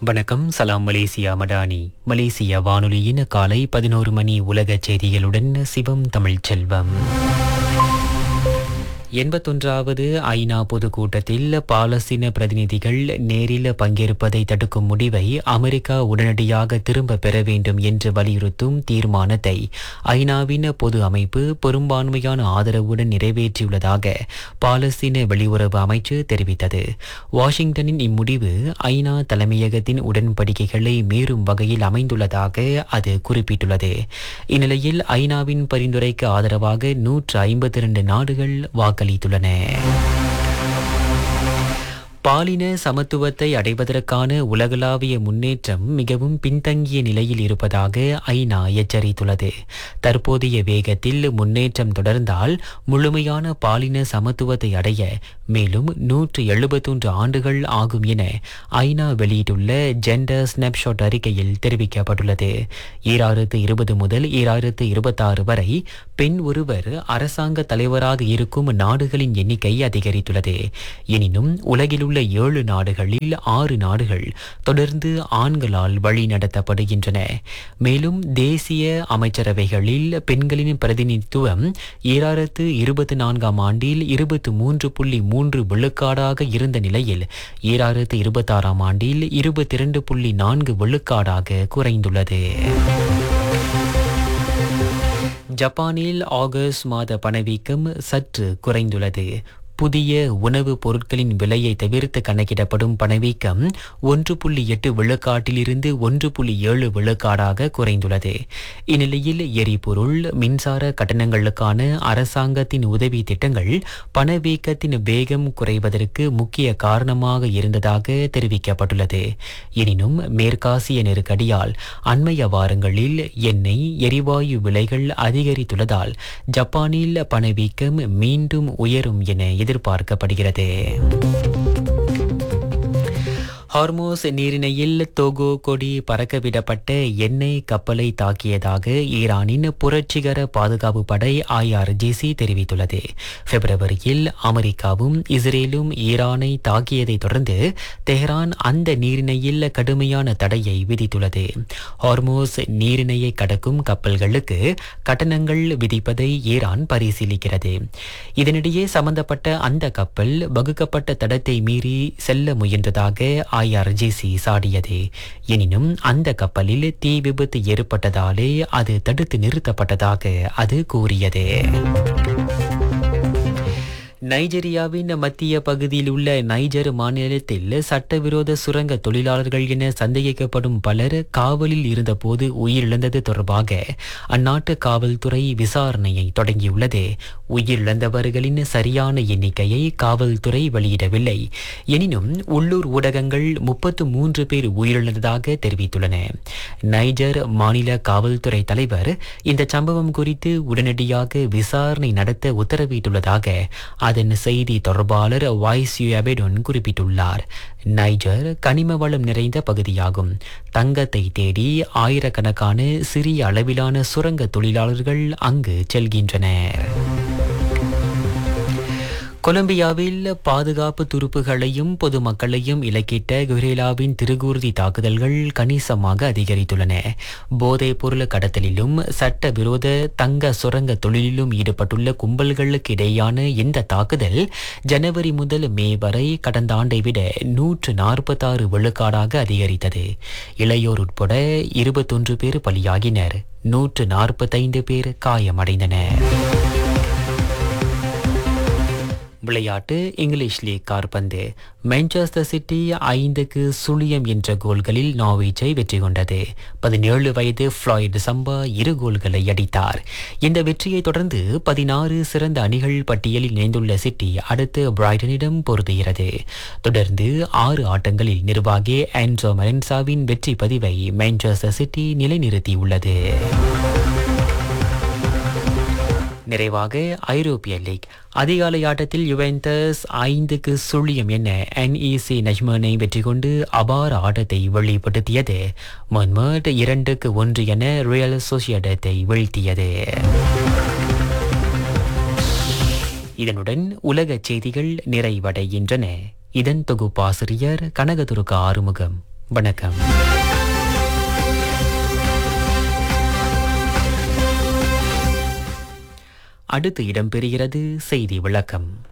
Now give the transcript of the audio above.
வணக்கம் சலாம் மலேசியா மடானி மலேசிய வானொலியின் காலை பதினோரு மணி உலக செய்திகளுடன் சிவம் தமிழ் செல்வம் எண்பத்தொன்றாவது ஐநா பொதுக்கூட்டத்தில் பாலஸ்தீன பிரதிநிதிகள் நேரில் பங்கேற்பதை தடுக்கும் முடிவை அமெரிக்கா உடனடியாக திரும்ப பெற வேண்டும் என்று வலியுறுத்தும் தீர்மானத்தை ஐநாவின் பொது அமைப்பு பெரும்பான்மையான ஆதரவுடன் நிறைவேற்றியுள்ளதாக பாலஸ்தீன வெளியுறவு அமைச்சு தெரிவித்தது வாஷிங்டனின் இம்முடிவு ஐநா தலைமையகத்தின் உடன்படிக்கைகளை மீறும் வகையில் அமைந்துள்ளதாக அது குறிப்பிட்டுள்ளது இந்நிலையில் ஐநாவின் பரிந்துரைக்கு ஆதரவாக நூற்று ஐம்பத்தி இரண்டு நாடுகள் வாக்களித்துள்ளன பாலின சமத்துவத்தை அடைவதற்கான உலகளாவிய முன்னேற்றம் மிகவும் பின்தங்கிய நிலையில் இருப்பதாக ஐநா எச்சரித்துள்ளது தற்போதைய வேகத்தில் முன்னேற்றம் தொடர்ந்தால் முழுமையான பாலின சமத்துவத்தை அடைய மேலும் நூற்று எழுபத்தொன்று ஆண்டுகள் ஆகும் என ஐநா வெளியிட்டுள்ள ஜெண்டர் ஸ்னாப்ஷாட் அறிக்கையில் தெரிவிக்கப்பட்டுள்ளது ஈராயிரத்து இருபது முதல் ஈராயிரத்து இருபத்தாறு வரை பெண் ஒருவர் அரசாங்க தலைவராக இருக்கும் நாடுகளின் எண்ணிக்கை அதிகரித்துள்ளது எனினும் உலகில் உள்ள ஏழு நாடுகளில் ஆறு நாடுகள் தொடர்ந்து ஆண்களால் வழி நடத்தப்படுகின்றன மேலும் தேசிய அமைச்சரவைகளில் பெண்களின் பிரதிநிதித்துவம் ஈராயிரத்து இருபத்தி நான்காம் ஆண்டில் இருபத்து மூன்று புள்ளி மூன்று விழுக்காடாக இருந்த நிலையில் ஈராயிரத்து இருபத்தாறாம் ஆண்டில் இருபத்தி இரண்டு புள்ளி நான்கு விழுக்காடாக குறைந்துள்ளது ஜப்பானில் ஆகஸ்ட் மாத பணவீக்கம் சற்று குறைந்துள்ளது புதிய உணவுப் பொருட்களின் விலையை தவிர்த்து கணக்கிடப்படும் பணவீக்கம் ஒன்று புள்ளி எட்டு விழுக்காட்டிலிருந்து ஒன்று புள்ளி ஏழு விழுக்காடாக குறைந்துள்ளது இந்நிலையில் எரிபொருள் மின்சார கட்டணங்களுக்கான அரசாங்கத்தின் உதவி திட்டங்கள் பணவீக்கத்தின் வேகம் குறைவதற்கு முக்கிய காரணமாக இருந்ததாக தெரிவிக்கப்பட்டுள்ளது எனினும் மேற்காசிய நெருக்கடியால் அண்மைய வாரங்களில் எண்ணெய் எரிவாயு விலைகள் அதிகரித்துள்ளதால் ஜப்பானில் பணவீக்கம் மீண்டும் உயரும் என எதிர்பார்க்கப்படுகிறது ஹார்மோஸ் நீரிணையில் தோகோ கொடி பறக்கவிடப்பட்ட எண்ணெய் கப்பலை தாக்கியதாக ஈரானின் புரட்சிகர பாதுகாப்பு படை ஐஆர்ஜிசி தெரிவித்துள்ளது பிப்ரவரியில் அமெரிக்காவும் இஸ்ரேலும் ஈரானை தாக்கியதை தொடர்ந்து தெஹ்ரான் அந்த நீரிணையில் கடுமையான தடையை விதித்துள்ளது ஹார்மோஸ் நீரிணையை கடக்கும் கப்பல்களுக்கு கட்டணங்கள் விதிப்பதை ஈரான் பரிசீலிக்கிறது இதனிடையே சம்பந்தப்பட்ட அந்த கப்பல் வகுக்கப்பட்ட தடத்தை மீறி செல்ல முயன்றதாக ஐஆர்ஜிசி சாடியது எனினும் அந்த கப்பலில் தீ விபத்து ஏற்பட்டதாலே அது தடுத்து நிறுத்தப்பட்டதாக அது கூறியது நைஜீரியாவின் மத்திய பகுதியில் உள்ள நைஜர் மாநிலத்தில் சட்டவிரோத சுரங்க தொழிலாளர்கள் என சந்தேகிக்கப்படும் பலர் காவலில் இருந்தபோது உயிரிழந்தது தொடர்பாக அந்நாட்டு காவல்துறை விசாரணையை தொடங்கியுள்ளது உயிரிழந்தவர்களின் சரியான எண்ணிக்கையை காவல்துறை வெளியிடவில்லை எனினும் உள்ளூர் ஊடகங்கள் முப்பத்து மூன்று பேர் உயிரிழந்ததாக தெரிவித்துள்ளன நைஜர் மாநில காவல்துறை தலைவர் இந்த சம்பவம் குறித்து உடனடியாக விசாரணை நடத்த உத்தரவிட்டுள்ளதாக அதன் செய்தி தொடர்பாளர் வாய்ஸ் அபெடோன் குறிப்பிட்டுள்ளார் நைஜர் கனிம வளம் நிறைந்த பகுதியாகும் தங்கத்தை தேடி ஆயிரக்கணக்கான சிறிய அளவிலான சுரங்க தொழிலாளர்கள் அங்கு செல்கின்றனர் கொலம்பியாவில் பாதுகாப்பு துருப்புகளையும் பொதுமக்களையும் இலக்கிட்ட குரேலாவின் திருகூர்தி தாக்குதல்கள் கணிசமாக அதிகரித்துள்ளன போதைப் பொருள் கடத்தலிலும் சட்டவிரோத தங்க சுரங்க தொழிலிலும் ஈடுபட்டுள்ள கும்பல்களுக்கு இடையான இந்த தாக்குதல் ஜனவரி முதல் மே வரை கடந்த ஆண்டை விட நூற்று நாற்பத்தாறு விழுக்காடாக அதிகரித்தது இளையோர் உட்பட இருபத்தொன்று பேர் பலியாகினர் நூற்று நாற்பத்தைந்து பேர் காயமடைந்தனர் விளையாட்டு இங்கிலீஷ் லீக் கார்பந்து மான்செஸ்டர் சிட்டி ஐந்துக்கு சுழியம் என்ற கோல்களில் நார்விச்சை வெற்றி கொண்டது பதினேழு வயது ஃப்ளாய்டு சம்பா இரு கோல்களை அடித்தார் இந்த வெற்றியை தொடர்ந்து பதினாறு சிறந்த அணிகள் பட்டியலில் இணைந்துள்ள சிட்டி அடுத்து பிரைட்டனிடம் பொருதுகிறது தொடர்ந்து ஆறு ஆட்டங்களில் நிர்வாகி ஆன்சோ மரென்சாவின் வெற்றி பதிவை மான்செஸ்டர் சிட்டி நிலைநிறுத்தியுள்ளது நிறைவாக ஐரோப்பிய லீக் அதிகாலை ஆட்டத்தில் யுவென்டஸ் ஐந்துக்கு சுழியம் என என்இசி நஜ்மனை வெற்றி கொண்டு அபார ஆட்டத்தை வெளிப்படுத்தியது மொன்மட் இரண்டுக்கு ஒன்று என ரியல் சோசியடத்தை வீழ்த்தியது இதனுடன் உலக செய்திகள் நிறைவடைகின்றன இதன் தொகுப்பாசிரியர் கனகதுருக ஆறுமுகம் வணக்கம் அடுத்து இடம்பெறுகிறது செய்தி விளக்கம்